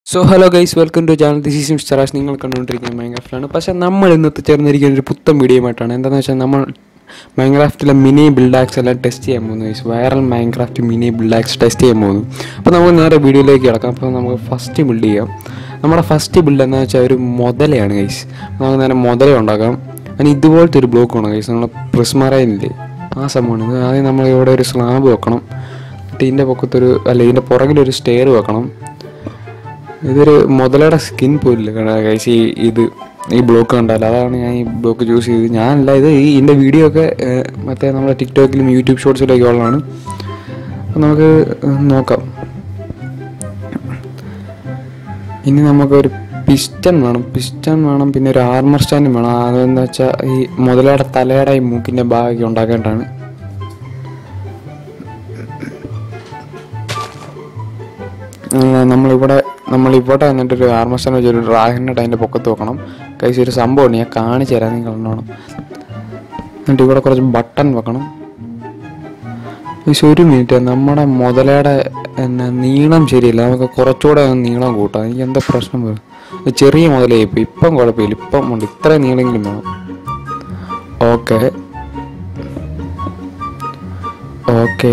So hello guys welcome to channel this is മിസ്റ്ററാസ് നിങ്ങൾ കണ്ടുകൊണ്ടിരിക്കുന്ന മൈൻക്രാഫ്റ്റിലാണ് പക്ഷേ നമ്മൾ ഇന്നത്തെ ചേർന്നിരിക്കുന്ന ഒരു പുത്തൻ വീഡിയോ ആയിട്ടാണ് എന്താണെന്ന് വെച്ചാൽ നമ്മൾ മൈൻക്രാഫ്റ്റിലെ മിനി ബിൽഡാക്സ് എല്ലാം ടെസ്റ്റ് ചെയ്യാൻ പോകുന്നു guys viral Minecraft mini build hacks test ചെയ്യാൻ പോകുന്നു അപ്പോൾ നമുക്ക് നേരെ വീഡിയോയിലേക്ക് കിടക്കാം അപ്പോൾ നമുക്ക് ഫസ്റ്റ് ബിൽഡ് ചെയ്യാം നമ്മുടെ ഫസ്റ്റ് ബിൽഡ് എന്താണെന്ന് വെച്ചാൽ ഒരു മുതലയാണ് ഗൈസ് നമുക്ക് നേരെ മുതല ഉണ്ടാക്കാം അതിന് ഇതുപോലത്തെ ഒരു ബ്ലോക്ക് വേണം ഗൈസ് നമ്മൾ പ്രിസ്മറയില്ലേ ആ സംഭവമാണ് ഇത് ആദ്യം നമ്മൾ ഇവിടെ ഒരു സ്ലാബ് വെക്കണം എന്നിട്ട് ഇതിൻ്റെ പൊക്കത്തൊരു അല്ല ഇതിൻ്റെ പുറകിലൊരു സ്റ്റെയർ വെക്കണം ഇതൊരു മുതലയുടെ സ്കിൻ പോലില്ല കഴിച്ച് ഈ ഇത് ഈ ബ്ലോക്ക് കണ്ടാൽ അതാണ് ഞാൻ ഈ ബ്ലോക്ക് ചൂസ് ചെയ്തത് ഞാനല്ല ഇത് ഈ ഇതിൻ്റെ വീഡിയോ ഒക്കെ ഏഹ്, മറ്റേ നമ്മുടെ ടിക്ടോക്കിലും യൂട്യൂബ് ഷോർട്സിലൊക്കെ ഉള്ളതാണ് അപ്പം നമുക്ക് നോക്കാം ഇനി നമുക്കൊരു പിസ്റ്റൺ വേണം പിസ്റ്റൺ വേണം പിന്നെ ഒരു ആർമർ സ്റ്റാൻഡും വേണം അതെന്താ വെച്ചാൽ ഈ മുതലയുടെ തലയുടെ ഈ മൂക്കിൻ്റെ ഭാഗമൊക്കെ ഉണ്ടാക്കേണ്ടതാണ് ആ, നമ്മളിവിടെ നമ്മളിവിടെ വന്നിട്ട് ഒരു ആർമസ്റ്റൻ വെച്ച് ഒരു ഡ്രാഗണിട്ട് അതിൻ്റെ പൊക്കത്ത് വെക്കണം കൈസ് ഒരു സംഭവമാണ് ഞാൻ കാണിച്ചു തരാം നിങ്ങൾ കണ്ടോണം എന്നിട്ട് ഇവിടെ കുറച്ച് ബട്ടൺ വെക്കണം കൈസ് ഒരു മിനിറ്റ് നമ്മുടെ മുതലയുടെ എന്നാ നീളം ശരിയില്ല നമുക്ക് കുറച്ചുകൂടെ ഒന്ന് നീളം കൂട്ടാം എനിക്ക് എന്താ പ്രശ്നം വരും ഇത് ചെറിയ മുതലേ ഇപ്പം ഇപ്പം കുഴപ്പമില്ല ഇപ്പം ഉണ്ട് ഇത്രയും നീളെങ്കിലും വേണം ഓക്കെ ഓക്കെ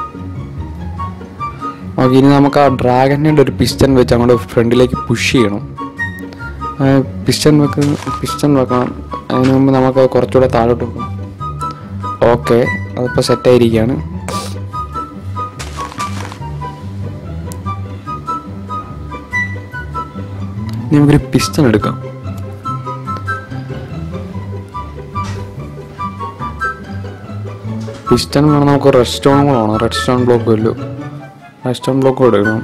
ഓക്കെ ഇനി നമുക്ക് ആ ഡ്രാഗണിൻ്റെ ഒരു പിസ്റ്റൺ വെച്ച് അങ്ങോട്ട് ഫ്രണ്ടിലേക്ക് പുഷ് ചെയ്യണം പിസ്റ്റൺ വെക്ക പിസ്റ്റൺ വെക്കണം അതിന് മുമ്പ് നമുക്ക് അത് കുറച്ചുകൂടെ താഴോട്ട് വെക്കണം ഓക്കെ അതിപ്പോൾ സെറ്റായിരിക്കുകയാണ് ഇനി നമുക്കൊരു പിസ്റ്റൺ എടുക്കാം പിസ്റ്റൺ വേണം നമുക്ക് റെഡ് സ്റ്റോൺ കൂടെ വേണം റെഡ് സ്റ്റോൺ ബ്ലോക്ക് വല്ലോ റെഡ് സ്റ്റോൺ ബ്ലോക്ക് എടുക്കണം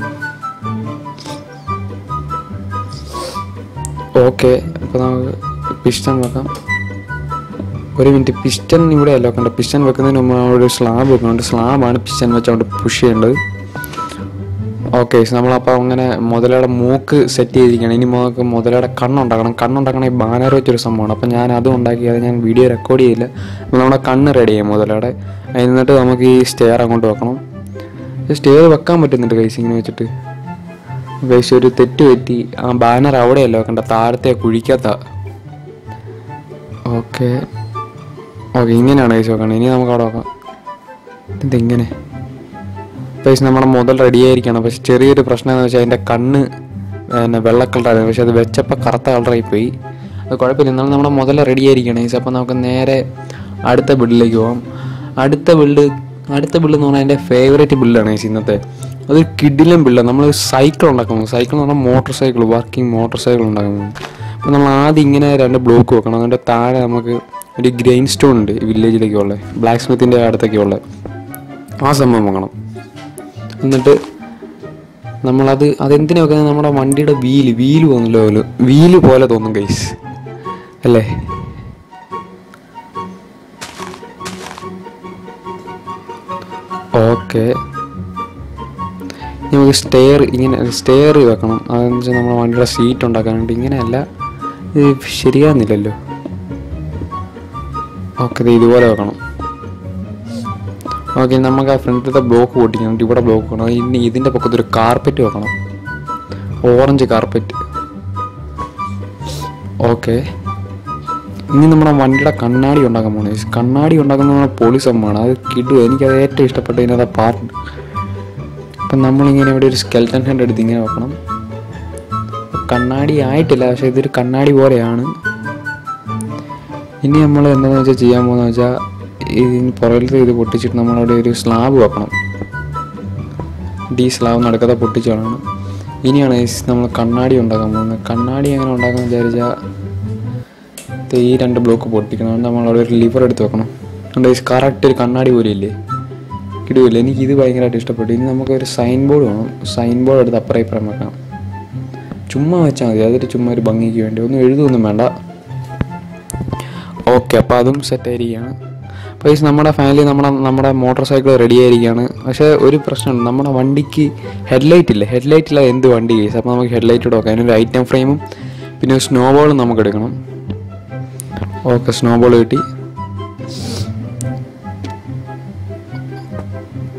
ഓക്കെ അപ്പോൾ നമുക്ക് പിസ്റ്റൺ വെക്കാം ഒരു മിനിറ്റ് പിസ്റ്റൺ ഇവിടെ അല്ല വെക്കണ്ട പിസ്റ്റൺ വെക്കുന്നതിന് മുമ്പ് നമ്മൾ ഒരു സ്ലാബ് വെക്കുന്നുണ്ട് സ്ലാബാണ് പിസ്റ്റൺ വെച്ചുകൊണ്ട് പുഷ് ചെയ്യേണ്ടത് ഓക്കെ നമ്മളപ്പോൾ അങ്ങനെ മുതലയുടെ മൂക്ക് സെറ്റ് ചെയ്തിരിക്കുകയാണ് ഇനി നമുക്ക് മുതലയുടെ കണ്ണുണ്ടാക്കണം കണ്ണുണ്ടാക്കണ ഈ ബാനർ വെച്ചൊരു സംഭവമാണ് അപ്പം ഞാൻ അതും ഉണ്ടാക്കി അത് ഞാൻ വീഡിയോ റെക്കോർഡ് ചെയ്യില്ല അപ്പോൾ നമ്മുടെ കണ്ണ് റെഡി ചെയ്യാം മുതലയുടെ എന്നിട്ട് നമുക്ക് ഈ സ്റ്റെയർ അങ്ങോട്ട് വെക്കണം സ്റ്റെയർ വെക്കാൻ പറ്റുന്നുണ്ട് കൈസ് ഇങ്ങനെ വെച്ചിട്ട് കൈസ് ഒരു തെറ്റ് പറ്റി ആ ബാനർ അവിടെയല്ല വെക്കണ്ട താഴത്തെ കുഴിക്കാത്ത ഓക്കെ ഓക്കെ ഇങ്ങനെയാണ് കൈസ് വെക്കണം ഇനി നമുക്ക് അവിടെ വെക്കാം ഇതെങ്ങനെ പക്ഷേ നമ്മുടെ മുതൽ റെഡി ആയിരിക്കണം പക്ഷെ ചെറിയൊരു പ്രശ്നം എന്ന് വെച്ചാൽ അതിൻ്റെ കണ്ണ് പിന്നെ വെള്ള കളറായിരുന്നു പക്ഷെ അത് വെച്ചപ്പോൾ കറുത്ത കളറായി പോയി അത് കുഴപ്പമില്ല എന്നാലും നമ്മുടെ മുതൽ റെഡി ആയിരിക്കണം ഈസ് അപ്പോൾ നമുക്ക് നേരെ അടുത്ത ബിൽഡിലേക്ക് പോകാം അടുത്ത ബിൽഡ് അടുത്ത ബിൽഡ് എന്ന് പറഞ്ഞാൽ എൻ്റെ ഫേവറേറ്റ് ബിൽഡാണ് ഈസ് ഇന്നത്തെ അത് കിഡിലും ബിൽഡാണ് നമ്മൾ സൈക്കിൾ ഉണ്ടാക്കുന്നു സൈക്കിൾ എന്ന് പറഞ്ഞാൽ motorcycle working motorcycle ഉണ്ടാക്കുന്നു അപ്പോൾ നമ്മൾ ആദ്യം ഇങ്ങനെ രണ്ട് ബ്ലോക്ക് വെക്കണം അതിൻ്റെ താഴെ നമുക്ക് ഒരു ഗ്രെയിൻ സ്റ്റോൺ ഉണ്ട് വില്ലേജിലേക്കുള്ള ബ്ലാക്ക് സ്മിത്തിൻ്റെ അടുത്തൊക്കെയുള്ള ആ സംഭവം വെക്കണം എന്നിട്ട് നമ്മളത് അതെന്തിനാ വെക്കുന്നത് നമ്മുടെ വണ്ടിയുടെ വീല് വീല് തോന്നില്ല വീല് പോലെ തോന്നും ഗൈസ് അല്ലേ ഓക്കെ നമുക്ക് സ്റ്റെയർ ഇങ്ങനെ സ്റ്റെയർ വെക്കണം അതെന്ന് വെച്ചാൽ നമ്മുടെ വണ്ടിയുടെ സീറ്റ് ഉണ്ടാക്കാൻ വേണ്ടി ഇങ്ങനെയല്ല ഇത് ശരിയാകുന്നില്ലല്ലോ ഓക്കെ ഇത് ഇതുപോലെ വെക്കണം ഓക്കെ നമുക്ക് ആ ഫ്രണ്ടിലത്തെ ബ്ലോക്ക് പൊട്ടിക്കണം ഇവിടെ ബ്ലോക്ക് വേണം ഇനി ഇതിൻ്റെ പൊക്കത്ത് ഒരു കാർപ്പറ്റ് വെക്കണം ഓറഞ്ച് കാർപ്പറ്റ് ഓക്കെ ഇനി നമ്മുടെ വണ്ടിയുടെ കണ്ണാടി ഉണ്ടാക്കാൻ പോകുന്നത് കണ്ണാടി ഉണ്ടാക്കുന്ന നമ്മുടെ പൊളി സംഭവമാണ് അത് കിടു എനിക്കത് ഏറ്റവും ഇഷ്ടപ്പെട്ട ഇതിനകത്ത് പാർട്ട് അപ്പം നമ്മളിങ്ങനെ ഇവിടെ ഒരു സ്കെൽറ്റൻ ഹെഡ് എടുത്ത് ഇങ്ങനെ വെക്കണം കണ്ണാടി ആയിട്ടില്ല പക്ഷേ ഇതൊരു കണ്ണാടി പോലെയാണ് ഇനി നമ്മൾ എന്താണെന്ന് വെച്ചാൽ ചെയ്യാൻ പോകുന്നത് വെച്ചാൽ ഇതിന് പുറകിലത്തെ ഇത് പൊട്ടിച്ചിട്ട് നമ്മളവിടെ ഒരു സ്ലാബ് വെക്കണം ഈ സ്ലാബ് നടക്കാതെ പൊട്ടിച്ച് കളയണം ഇനിയാണ് ഈ നമ്മൾ കണ്ണാടി ഉണ്ടാക്കാൻ പോകുന്നത് കണ്ണാടി എങ്ങനെ ഉണ്ടാക്കാൻ വിചാരിച്ചാൽ ദേ ഈ രണ്ട് ബ്ലോക്ക് പൊട്ടിക്കണം അതുകൊണ്ട് നമ്മളവിടെ ഒരു ലിവർ എടുത്ത് വെക്കണം അതുകൊണ്ട് കറക്റ്റ് ഒരു കണ്ണാടി പോലെ ഇല്ലേ കിടുവില്ല എനിക്ക് ഇത് ഭയങ്കരമായിട്ട് ഇഷ്ടപ്പെട്ടു ഇനി നമുക്ക് ഒരു സൈൻ ബോർഡ് വേണം സൈൻ ബോർഡ് എടുത്ത് അപ്പുറം ഇപ്പുറം വെക്കണം ചുമ്മാ വെച്ചാൽ മതി അതൊരു ചുമ്മാ ഒരു ഭംഗിക്ക് വേണ്ടി ഒന്നും എഴുതൊന്നും വേണ്ട ഓക്കെ അപ്പോൾ അതും സെറ്റ് ആയിരിക്കുകയാണ് അപ്പോൾ ഈ നമ്മുടെ ഫാമിലി നമ്മുടെ നമ്മുടെ മോട്ടോർ സൈക്കിൾ റെഡി ആയിരിക്കുകയാണ് പക്ഷേ ഒരു പ്രശ്നമുണ്ട് നമ്മുടെ വണ്ടിക്ക് ഹെഡ്ലൈറ്റ് ഇല്ല ഹെഡ്ലൈറ്റ് ഇല്ലാതെ എന്ത് വണ്ടി കേസ് അപ്പോൾ നമുക്ക് ഹെഡ്ലൈറ്റ് ഇട്ട് വെക്കാം അതിനൊരു ഐറ്റം ഫ്രെയിമും പിന്നെ ഒരു സ്നോ ബോളും നമുക്ക് എടുക്കണം ഓക്കെ സ്നോ ബോൾ കിട്ടി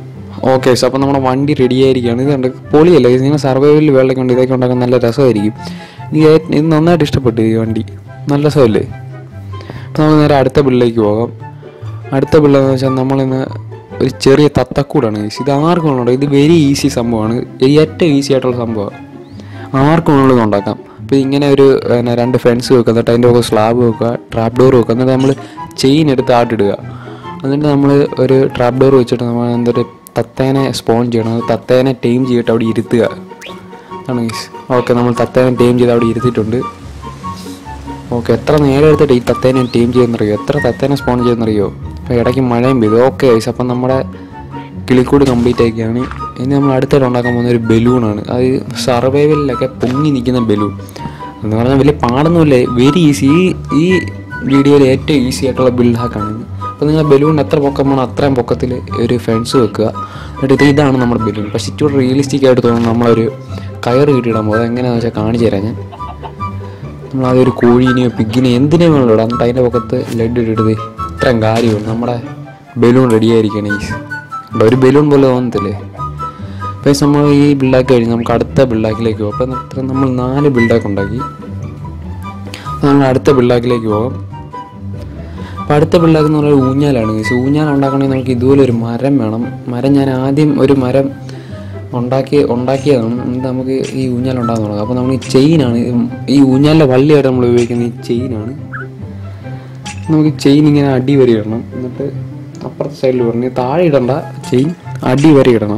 ഓക്കെ സോ അപ്പോൾ നമ്മുടെ വണ്ടി റെഡി ആയിരിക്കുകയാണ് ഇത് കണ്ട് പൊളിയല്ല ഇത് നിങ്ങൾ സർവൈവലിൽ വെള്ളമൊക്കെ ഉണ്ട് ഇതൊക്കെ ഉണ്ടാക്കാൻ നല്ല രസമായിരിക്കും എനിക്ക് ഏ- ഇത് നന്നായിട്ട് ഇഷ്ടപ്പെട്ടു ഈ വണ്ടി നല്ല രസമല്ലേ അപ്പോൾ നമുക്ക് നേരെ അടുത്ത ബില്ലിലേക്ക് പോകാം അടുത്ത ബില്ല് എന്ന് വെച്ചാൽ നമ്മളിന്ന് ഒരു ചെറിയ തത്തക്കൂടാണ് guys. ഇത് ആർക്കും ഉണ്ടോ ഇത് വെരി ഈസി സംഭവമാണ് ഇത് ഏറ്റവും ഈസി ആയിട്ടുള്ള സംഭവമാണ് ആർക്കും ഉള്ളത് ഉണ്ടാക്കാം അപ്പോൾ ഇങ്ങനെ ഒരു പിന്നെ രണ്ട് ഫെൻസ് വെക്കുക എന്നിട്ട് അതിൻ്റെ ഒക്കെ സ്ലാബ് വെക്കുക ട്രാപ്പ് ഡോർ വെക്കുക എന്നിട്ട് നമ്മൾ ചെയിൻ എടുത്ത് ആട്ടിടുക എന്നിട്ട് നമ്മൾ ഒരു ട്രാപ്പ് ഡോർ വെച്ചിട്ട് നമ്മൾ എന്തൊരു തത്തേനെ സ്പോൺ ചെയ്യണം അത് തത്തേനെ ടൈം ചെയ്തിട്ട് അവിടെ ഇരുത്തുക അതാണ് ഗൈസ് ഓക്കെ നമ്മൾ തത്തേനെ ടൈം ചെയ്ത് അവിടെ ഇരുത്തിയിട്ടുണ്ട് ഓക്കെ എത്ര നേരം എടുത്തിട്ട് ഈ തത്തേനെ ടീം ചെയ്യുന്നറിയോ എത്ര തത്തേനെ സ്പോൺ ചെയ്യുന്നറിയോ അപ്പോൾ ഇടയ്ക്ക് മഴയും പെയ്തു ഓക്കെ ഗൈസ് അപ്പം നമ്മുടെ കിളിക്കൂട് കംപ്ലീറ്റ് ആക്കിയാണ് ഇനി നമ്മൾ അടുത്തായിട്ട് ഉണ്ടാക്കാൻ പോകുന്ന ഒരു ബലൂണാണ് അത് സർവൈവലിലൊക്കെ പൊങ്ങി നിൽക്കുന്ന ബലൂൺ എന്ന് പറഞ്ഞാൽ വലിയ പാടൊന്നുമില്ല വെരി ഈസി ഈ ഈ വീഡിയോയിൽ ഏറ്റവും ഈസി ആയിട്ടുള്ള ബിൽഡ് ഹാക്കാണ് ഇത് അപ്പോൾ നിങ്ങൾ ബലൂൺ എത്ര പൊക്കം വേണം അത്രയും പൊക്കത്തിൽ ഒരു ഫെൻസ് വെക്കുക എന്നിട്ട് ഇത് ഇതാണ് നമ്മുടെ ബലൂൺ പക്ഷേ ഇച്ചിരി റിയലിസ്റ്റിക് ആയിട്ട് തോന്നുന്നു നമ്മളൊരു കയറ് കിട്ടിയിടാൻ പോകും അതെങ്ങനെയാണെന്ന് വെച്ചാൽ കാണിച്ചു തരാം ഞാൻ നമ്മൾ അതൊരു കോഴീനെയോ പിഗിനെയോ എന്തിനേയും വേണമല്ലോ ഇടാം എന്നിട്ട് അതിൻ്റെ പക്കത്ത് ലെഡ് ഇട്ടിട്ട് ഇത്രയും കാര്യമുള്ളൂ നമ്മുടെ ബലൂൺ റെഡി ആയിരിക്കണം ഈ ഇവിടെ ഒരു ബലൂൺ പോലെ തോന്നത്തില്ലേ അപ്പോൾ നമ്മൾ ഈ ബിൽഡാക്കി കഴിഞ്ഞ് നമുക്ക് അടുത്ത ബിൽഡാക്കിലേക്ക് പോകും അപ്പോൾ ഇത്ര നമ്മൾ നാല് ബിൽഡാക്ക് ഉണ്ടാക്കി അപ്പോൾ നമ്മൾ അടുത്ത ബിൽഡാക്കിലേക്ക് പോകാം അപ്പോൾ അടുത്ത ബിൽഡാക്ക് എന്ന് പറയുന്നത് ഊഞ്ഞാലാണ് ഗൈസ് ഊഞ്ഞാൽ ഉണ്ടാക്കണമെങ്കിൽ നമുക്ക് ഇതുപോലെ ഒരു മരം വേണം മരം ഞാൻ ആദ്യം ഒരു മരം ഉണ്ടാക്കി ഉണ്ടാക്കിയതാണ് എന്നിട്ട് നമുക്ക് ഈ ഊഞ്ഞാൽ ഉണ്ടാകാൻ തുടങ്ങും അപ്പോൾ നമ്മൾ ഈ ചെയിനാണ് ഈ ഊഞ്ഞാലിൻ്റെ വള്ളിയായിട്ട് നമ്മൾ ഉപയോഗിക്കുന്ന ഈ ചെയിനാണ് നമുക്ക് ചെയിൻ ഇങ്ങനെ അടി വരെ ഇടണം എന്നിട്ട് അപ്പുറത്തെ സൈഡിൽ പറഞ്ഞ് താഴെ ഇടണ്ട ചെയിൻ അടി വരെ ഇടണം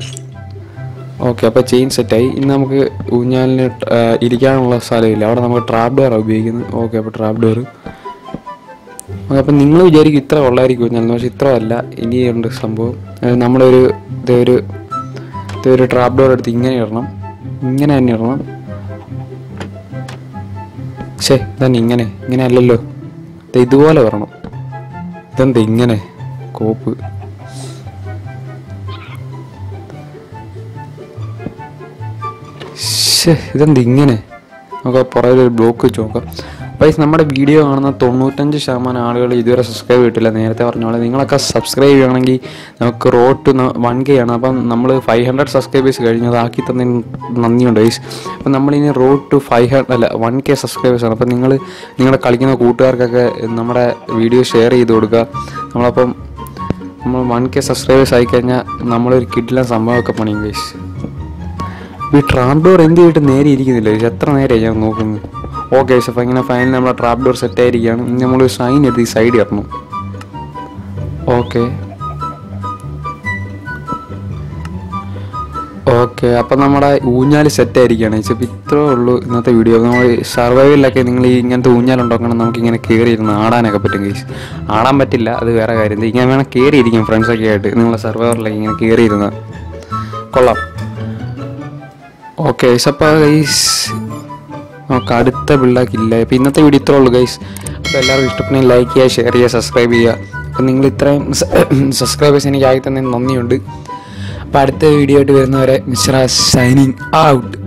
ഓക്കെ അപ്പോൾ ചെയിൻ സെറ്റായി ഇനി നമുക്ക് ഊഞ്ഞാലിന് ട്- ആ, ഇരിക്കാനുള്ള സ്ഥലമില്ല അവിടെ നമുക്ക് ട്രാപ്പ് ഡോറാണ് ഉപയോഗിക്കുന്നത് ഓക്കെ അപ്പോൾ ട്രാപ്പ് ഡോർ ഓക്കെ അപ്പം നിങ്ങൾ വിചാരിക്കും ഇത്ര ഉള്ളായിരിക്കും ഊഞ്ഞാൽ പക്ഷെ ഇത്ര അല്ല ഇനിയുണ്ട് സംഭവം അതായത് നമ്മളൊരു ഇതൊരു ഇതൊരു ട്രാപ്പ് ഡോർ എടുത്ത് ഇങ്ങനെ ഇടണം ഇങ്ങനെ തന്നെ ഇടണം ശേ ഇതന്നെ ഇങ്ങനെ ഇങ്ങനെ അല്ലല്ലോ ദേ ഇതുപോലെ വരണം ഇതെന്താ ഇങ്ങനെ കോപ്പ് ശ്ശേ, ഇതെന്താ ഇങ്ങനെ നമുക്ക് പുറകിൽ ഒരു ബ്ലോക്ക് വെച്ച് നോക്കാം പൈസ നമ്മുടെ വീഡിയോ കാണുന്ന തൊണ്ണൂറ്റഞ്ച് ശതമാനം ആളുകൾ ഇതുവരെ സബ്സ്ക്രൈബ് ചെയ്തിട്ടില്ല നേരത്തെ പറഞ്ഞ പോലെ നിങ്ങളൊക്കെ സബ്സ്ക്രൈബ് ചെയ്യണമെങ്കിൽ നമുക്ക് റോഡ് ടു വൺ കെ ആണ് അപ്പം നമ്മൾ ഫൈവ് ഹൺഡ്രഡ് സബ്സ്ക്രൈബേഴ്സ് കഴിഞ്ഞു അതാക്കി തന്നതിന് നന്ദിയുണ്ട് ഗൈസ് അപ്പം നമ്മളിനി റോഡ് ടു ഫൈവ് ഹൺഡ്രഡ് അല്ല വൺ കെ സബ്സ്ക്രൈബേഴ്സ് ആണ് അപ്പം നിങ്ങൾ നിങ്ങളുടെ കളിക്കുന്ന കൂട്ടുകാർക്കൊക്കെ നമ്മുടെ വീഡിയോ ഷെയർ ചെയ്ത് കൊടുക്കുക നമ്മളപ്പം നമ്മൾ വൺ കെ സബ്സ്ക്രൈബേഴ്സ് ആയിക്കഴിഞ്ഞാൽ നമ്മളൊരു കിഡിലെ സംഭവമൊക്കെ പണിയും ഗൈസ് ഈ ട്രാപ്പ് ഡോർ എന്ത് ചെയ്തിട്ട് നേരെ ഇരിക്കുന്നില്ല ഇത് എത്ര നേരമായി ഞാൻ നോക്കുന്നത് ഓക്കെ അപ്പോൾ ഇങ്ങനെ ഫൈനൽ നമ്മളെ ട്രാപ്പ് ഡോർ സെറ്റ് ആയിരിക്കുകയാണ് ഇനി നമ്മൾ സൈൻ എടുത്ത് ഈ സൈഡ് ഇറണം ഓക്കെ ഓക്കെ അപ്പം നമ്മുടെ ഊഞ്ഞാൽ സെറ്റ് ആയിരിക്കുകയാണ് ഇപ്പം ഇത്രേ ഉള്ളൂ ഇന്നത്തെ വീഡിയോ നമ്മൾ സർവൈവലിലൊക്കെ നിങ്ങൾ ഈ ഇങ്ങനത്തെ ഊഞ്ഞാൽ ഉണ്ടാക്കണം നമുക്ക് ഇങ്ങനെ കയറി ഇരുന്ന് ആടാനൊക്കെ പറ്റും കേസ് ആടാൻ പറ്റില്ല അത് വേറെ കാര്യം ഇത് ഇങ്ങനെ വേണം കയറി ഇരിക്കും ഫ്രണ്ട്സൊക്കെ ആയിട്ട് നിങ്ങളെ സർവൈവറിലൊക്കെ ഇങ്ങനെ കയറി ഇരുന്ന് കൊള്ളാം ഓക്കെ അപ്പോൾ ഗൈസ് നമുക്ക് അടുത്ത ബിൽഡാക്കില്ല അപ്പോൾ ഇന്നത്തെ വീഡിയോ ഇത്രേ ഉള്ളൂ ഗൈസ് അപ്പോൾ എല്ലാവർക്കും ഇഷ്ടപ്പെടുന്ന ലൈക്ക് ചെയ്യുക ഷെയർ ചെയ്യുക സബ്സ്ക്രൈബ് ചെയ്യുക അപ്പോൾ നിങ്ങൾ ഇത്രയും സബ്സ്ക്രൈബേഴ്സ് എനിക്ക് ആയി തന്നെ നന്ദിയുണ്ട് അപ്പോൾ അടുത്ത വീഡിയോ ആയിട്ട് വരുന്നവരെ മിശ്ര സൈനിങ് ഔട്ട്